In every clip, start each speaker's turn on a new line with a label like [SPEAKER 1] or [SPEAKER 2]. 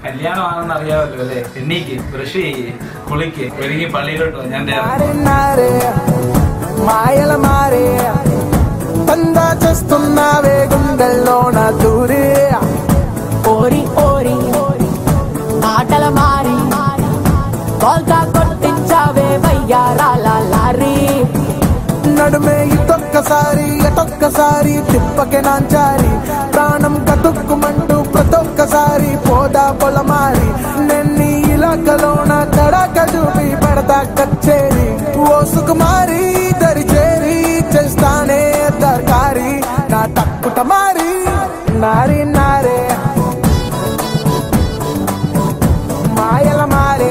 [SPEAKER 1] കല്യാണമാണെന്ന് അറിയാമല്ലോ അല്ലേ എണ്ണീക്ക് ബ്രഷ് ചെയ്യ് കുളിക്ക് ഒരുങ്ങി പള്ളിയിലോട്ട് പോ. ഞാൻ ദേ
[SPEAKER 2] మారే నారే మాయల మారే పందా చేస్తున్నావే గుండెల్లోన దూరే
[SPEAKER 3] ఓరి ఓరి ఆటల మారి బోల్తా కొట్టించావే వయ్యారాల లారీ
[SPEAKER 2] నడుమే ఇటొక్కసారి ఎటొక్కసారి తిప్పకే నాంచారి ప్రాణం కతుక్కుమంటూ ప్రతొక్కసారి పోదా పొలమారి నెన్ని ఇలాకలోన తడక చూపి పడతా కచ్చేరి ఓ సుకుమారి దరి చేరి చేస్తానే దర్కారి నా తక్కుట మారి నారి నారే మాయల మారే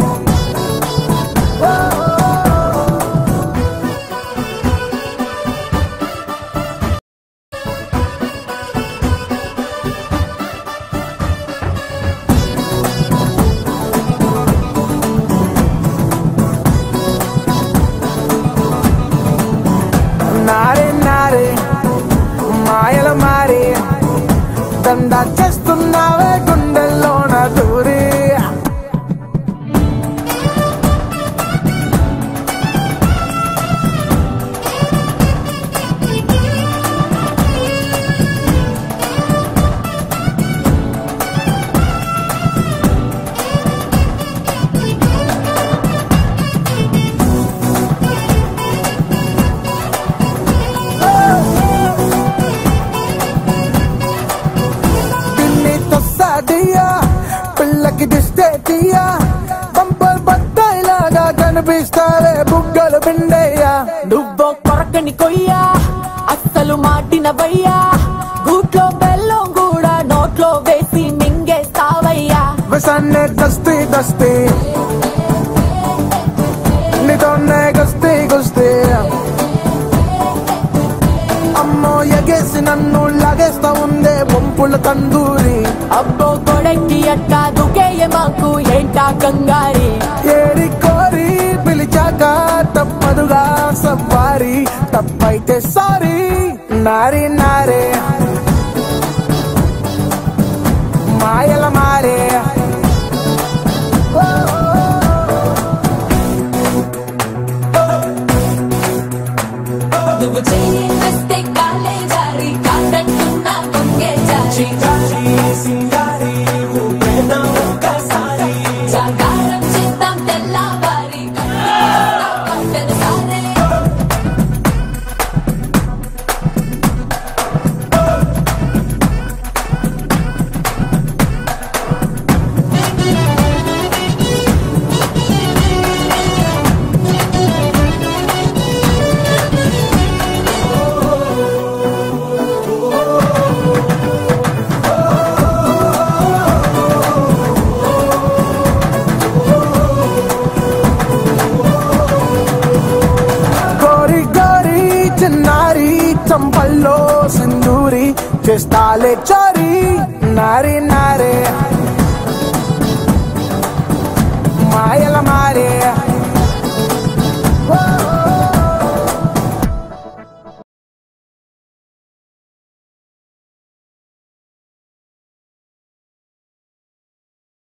[SPEAKER 2] నారే నారే మాయల మారే దండా చేస్తున్నావే గుండెల్లోన దూరి పిన్ని తొస్సాదియా పిల్లకి దిస్తే తీయా పంపల్ బత్తాయిలాగా కనిపిస్తావే బుగ్గలు పిండయ్యా
[SPEAKER 3] నువ్వో కొరకని కొయ్యా అస్సలు మాటిన వయ్యా గూట్లో బెల్లం కూడా నోట్లో వేసి మింగేస్తావయ్యా
[SPEAKER 2] విసన్నే దస్తి దస్తి నీతోనే గస్తి గుస్తి అమ్మో ఎగేసి నన్ను లాగేస్తా ఉందే బొంపుల తందూరి
[SPEAKER 3] అబ్బో కొడకి అట్టా దుకేయ మాకు ఏంటా కంగారి
[SPEAKER 2] ఏరి కోరి పిలిచాక తప్పదుగా సవారి తప్పైతే సారీ నారి నారే మాయల మారే
[SPEAKER 4] నువ్వు చెయ్యి వేస్తే కాలే జారి కాదంటున్నా కొంగే జారి జాగారం చేద్దాం తెల్లవారి కట్టెను సారే
[SPEAKER 2] గోరి గోరి చిన్నారి చంపల్లో సింధూరి చేస్తాలే చోరీ నారి నారే